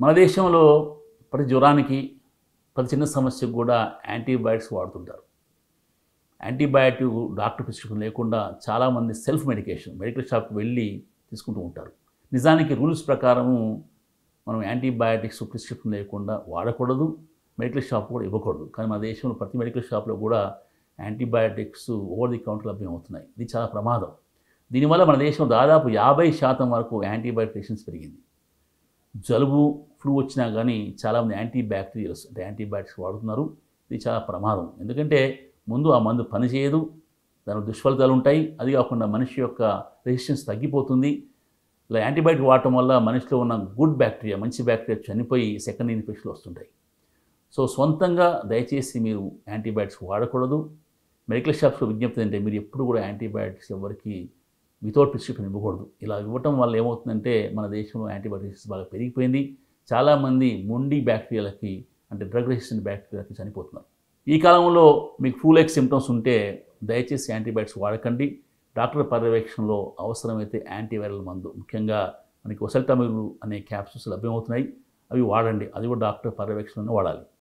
మన దేశంలో ప్రతి జ్వరానికి ప్రతి చిన్న సమస్యకు కూడా యాంటీబయాటిక్స్ వాడుతుంటారు యాంటీబయాటిక్ డాక్టర్ ప్రిస్క్రిప్షన్ లేకుండా చాలామంది సెల్ఫ్ మెడికేషన్ మెడికల్ షాప్కి వెళ్ళి తీసుకుంటూ ఉంటారు నిజానికి రూల్స్ ప్రకారము మనం యాంటీబయాటిక్స్ ప్రిస్క్రిప్షన్ లేకుండా వాడకూడదు మెడికల్ షాప్ కూడా ఇవ్వకూడదు కానీ మన దేశంలో ప్రతి మెడికల్ షాప్లో కూడా యాంటీబయాటిక్స్ ఓవర్ ది కౌంటర్ లభ్యమవుతున్నాయి ఇది చాలా ప్రమాదం దీనివల్ల మన దేశంలో దాదాపు యాభై శాతం వరకు యాంటీబయాటిక్ పేషెంట్స్ పెరిగింది జలుబు ఫ్లూ వచ్చినా కానీ చాలామంది యాంటీ బ్యాక్టీరియల్స్ అంటే యాంటీబయాటిక్స్ వాడుతున్నారు ఇది చాలా ప్రమాదం ఎందుకంటే ముందు ఆ మందు పనిచేయదు దాని దుష్ఫలితాలు ఉంటాయి అది కాకుండా మనిషి యొక్క రెసిస్టెన్స్ తగ్గిపోతుంది ఇలా యాంటీబయాటిక్ వాడటం వల్ల మనిషిలో ఉన్న గుడ్ బ్యాక్టీరియా మంచి బ్యాక్టీరియా చనిపోయి సెకండ్ ఇన్ఫెక్షన్లు వస్తుంటాయి సో సొంతంగా దయచేసి మీరు యాంటీబయాటిక్స్ వాడకూడదు మెడికల్ షాప్స్లో విజ్ఞప్తి అంటే మీరు ఎప్పుడు కూడా యాంటీబయాటిక్స్ ఎవరికి వితౌట్ ప్రిస్క్రిప్షన్ ఇవ్వకూడదు ఇలా ఇవ్వటం వల్ల ఏమవుతుందంటే మన దేశంలో యాంటీబయాటిక్స్ బాగా పెరిగిపోయింది చాలామంది మొండి బ్యాక్టీరియాలకి అంటే డ్రగ్ రెసిస్టెంట్ బ్యాక్టీరియాలకి చనిపోతున్నారు ఈ కాలంలో మీకు ఫ్లూ లైక్ సిమ్టమ్స్ ఉంటే దయచేసి యాంటీబయాటిక్స్ వాడకండి డాక్టర్ పర్యవేక్షణలో అవసరమైతే యాంటీవైరల్ మందు ముఖ్యంగా మనకి ఒసల్టమిల్ అనే క్యాప్సూల్స్ లభ్యమవుతున్నాయి అవి వాడండి అది కూడా డాక్టర్ పర్యవేక్షణలోనే వాడాలి